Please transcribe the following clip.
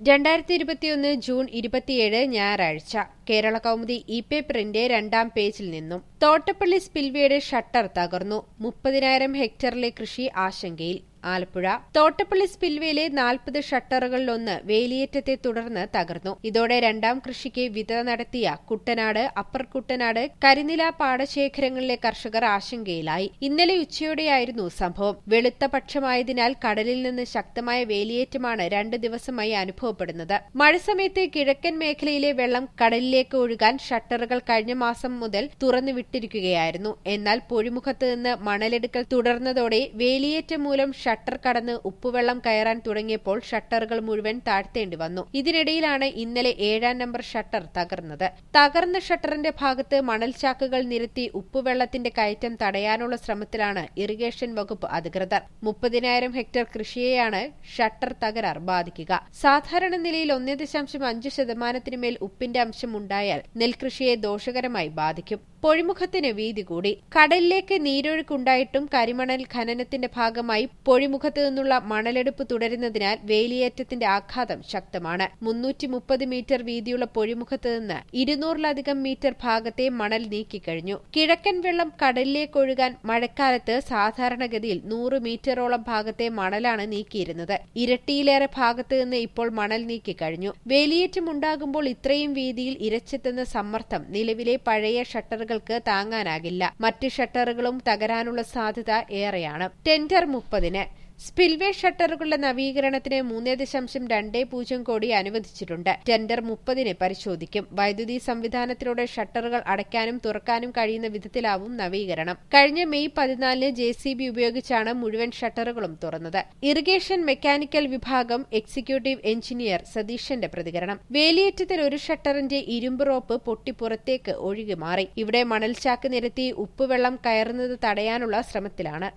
രണ്ടായിരത്തി ഇരുപത്തിയൊന്ന് ജൂൺ ഇരുപത്തിയേഴ് ഞായറാഴ്ച കേരള കൗമുദി ഇ പേപ്പറിന്റെ രണ്ടാം പേജിൽ നിന്നും തോട്ടപ്പള്ളി സ്പിൽവേയുടെ ഷട്ടർ തകർന്നു മുപ്പതിനായിരം ഹെക്ടറിലെ കൃഷി ആശങ്കയിൽ ആലപ്പുഴ തോട്ടപ്പള്ളി സ്പിൽവേയിലെ നാൽപ്പത് ഷട്ടറുകളിലൊന്ന് വേലിയേറ്റത്തെ തുടർന്ന് തകർന്നു ഇതോടെ രണ്ടാം കൃഷിക്ക് വിത നടത്തിയ കുട്ടനാട് അപ്പർ കുട്ടനാട് കരിനില പാടശേഖരങ്ങളിലെ കർഷകർ ആശങ്കയിലായി ഇന്നലെ ഉച്ചയോടെയായിരുന്നു സംഭവം വെളുത്ത പക്ഷമായതിനാൽ കടലിൽ നിന്ന് ശക്തമായ വേലിയേറ്റമാണ് രണ്ട് ദിവസമായി അനുഭവപ്പെടുന്നത് മഴ സമയത്ത് കിഴക്കൻ മേഖലയിലെ വെള്ളം കടലിലേക്ക് ഒഴുകാൻ ഷട്ടറുകൾ കഴിഞ്ഞ മാസം മുതൽ തുറന്നു വിട്ടിരിക്കുകയായിരുന്നു എന്നാൽ പൊഴിമുഖത്ത് നിന്ന് മണലെടുക്കൽ തുടർന്നതോടെ വേലിയേറ്റം മൂലം ഷട്ടർ കടന്ന് ഉപ്പുവെള്ളം കയറാൻ തുടങ്ങിയപ്പോൾ ഷട്ടറുകൾ മുഴുവൻ താഴ്ത്തേണ്ടി വന്നു ഇതിനിടയിലാണ് ഇന്നലെ ഏഴാം നമ്പർ ഷട്ടർ തകർന്നത് തകർന്ന ഷട്ടറിന്റെ ഭാഗത്ത് മണൽചാക്കുകൾ നിരത്തി ഉപ്പുവെള്ളത്തിന്റെ കയറ്റം തടയാനുള്ള ശ്രമത്തിലാണ് ഇറിഗേഷൻ വകുപ്പ് അധികൃതർ മുപ്പതിനായിരം ഹെക്ടർ കൃഷിയെയാണ് ഷട്ടർ തകരാർ ബാധിക്കുക സാധാരണ നിലയിൽ ഒന്നേ ദശാംശം അഞ്ച് ശതമാനത്തിന് മേൽ ഉപ്പിന്റെ അംശം ഉണ്ടായാൽ നെൽകൃഷിയെ ദോഷകരമായി ബാധിക്കും പൊഴിമുഖത്തിന് വീതി കൂടി കടലിലേക്ക് നീരൊഴുക്കുണ്ടായിട്ടും കരിമണൽ ഖനനത്തിന്റെ ഭാഗമായി പൊഴിമുഖത്ത് നിന്നുള്ള മണലെടുപ്പ് തുടരുന്നതിനാൽ വേലിയേറ്റത്തിന്റെ ആഘാതം ശക്തമാണ് മുന്നൂറ്റി മുപ്പത് മീറ്റർ വീതിയുള്ള പൊഴിമുഖത്ത് നിന്ന് ഇരുന്നൂറിലധികം മീറ്റർ ഭാഗത്തെ മണൽ നീക്കിക്കഴിഞ്ഞു കിഴക്കൻ വെള്ളം കടലിലേക്ക് ഒഴുകാൻ മഴക്കാലത്ത് സാധാരണഗതിയിൽ നൂറ് മീറ്ററോളം ഭാഗത്തെ മണലാണ് നീക്കിയിരുന്നത് ഇരട്ടിയിലേറെ ഭാഗത്ത് നിന്ന് ഇപ്പോൾ മണൽ നീക്കിക്കഴിഞ്ഞു വേലിയേറ്റം ഉണ്ടാകുമ്പോൾ ഇത്രയും വീതിയിൽ ഇരച്ചെത്തുന്ന സമ്മർദ്ദം നിലവിലെ പഴയ ഷട്ടറുകൾക്ക് താങ്ങാനാകില്ല മറ്റ് ഷട്ടറുകളും തകരാനുള്ള സാധ്യത ഏറെയാണ് ടെൻഡർ മുപ്പതിന് സ്പിൽവേ ഷട്ടറുകളുടെ നവീകരണത്തിന് മൂന്ന് ദശാംശം രണ്ട് പൂജ്യം കോടി അനുവദിച്ചിട്ടുണ്ട് ടെൻഡർ മുപ്പതിന് പരിശോധിക്കും വൈദ്യുതി സംവിധാനത്തിലൂടെ ഷട്ടറുകൾ അടയ്ക്കാനും തുറക്കാനും കഴിയുന്ന വിധത്തിലാവും നവീകരണം കഴിഞ്ഞ മെയ് പതിനാലിന് ജെ സി ബി ഉപയോഗിച്ചാണ് മുഴുവൻ ഷട്ടറുകളും തുറന്നത് ഇറിഗേഷൻ മെക്കാനിക്കൽ വിഭാഗം എക്സിക്യൂട്ടീവ് എഞ്ചിനീയർ സതീശന്റെ പ്രതികരണം വേലിയേറ്റത്തിൽ ഒരു ഷട്ടറിന്റെ ഇരുമ്പ് റോപ്പ് പൊട്ടി പുറത്തേക്ക് ഒഴുകി മാറി ഇവിടെ മണൽചാക്ക് നിരത്തി ഉപ്പുവെള്ളം കയറുന്നത് തടയാനുള്ള ശ്രമത്തിലാണ്